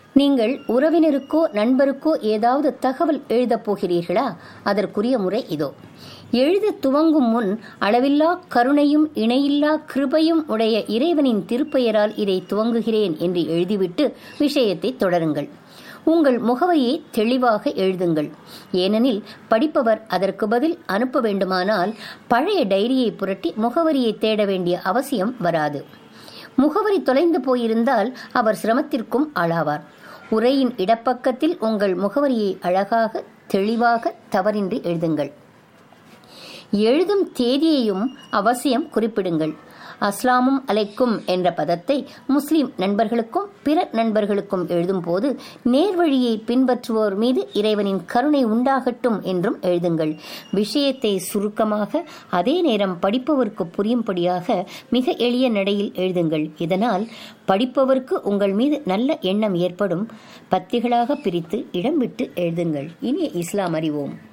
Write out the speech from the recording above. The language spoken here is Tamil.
நீங்கள் உறவினருக்கோ நண்பருக்கோ ஏதாவது தகவல் எழுதப் போகிறீர்களா அதற்குரிய முறை இதோ எழுத துவங்கும் முன் அளவில்லா கருணையும் இணையில்லா கிருபையும் உடைய இறைவனின் திருப்பெயரால் இதை துவங்குகிறேன் என்று எழுதிவிட்டு விஷயத்தை தொடருங்கள் உங்கள் முகவரியை தெளிவாக எழுதுங்கள் ஏனெனில் படிப்பவர் அதற்கு பதில் அனுப்ப வேண்டுமானால் பழைய டைரியை புரட்டி முகவரியை தேட வேண்டிய அவசியம் வராது முகவரி தொலைந்து போயிருந்தால் அவர் சிரமத்திற்கும் ஆளாவார் உரையின் இடப்பக்கத்தில் உங்கள் முகவரியை அழகாக தெளிவாக தவறின்றி எழுதுங்கள் எழுதும் தேதியையும் அவசியம் குறிப்பிடுங்கள் அஸ்லாமும் அலைக்கும் என்ற பதத்தை முஸ்லிம் நண்பர்களுக்கும் பிற நண்பர்களுக்கும் எழுதும்போது நேர்வழியை பின்பற்றுவோர் மீது இறைவனின் கருணை உண்டாகட்டும் என்றும் எழுதுங்கள் விஷயத்தை சுருக்கமாக அதே நேரம் படிப்பவருக்கு புரியும்படியாக மிக எளிய நடையில் எழுதுங்கள் இதனால் படிப்பவருக்கு உங்கள் மீது நல்ல எண்ணம் ஏற்படும் பத்திகளாக பிரித்து இடம் விட்டு எழுதுங்கள் இனிய இஸ்லாம் அறிவோம்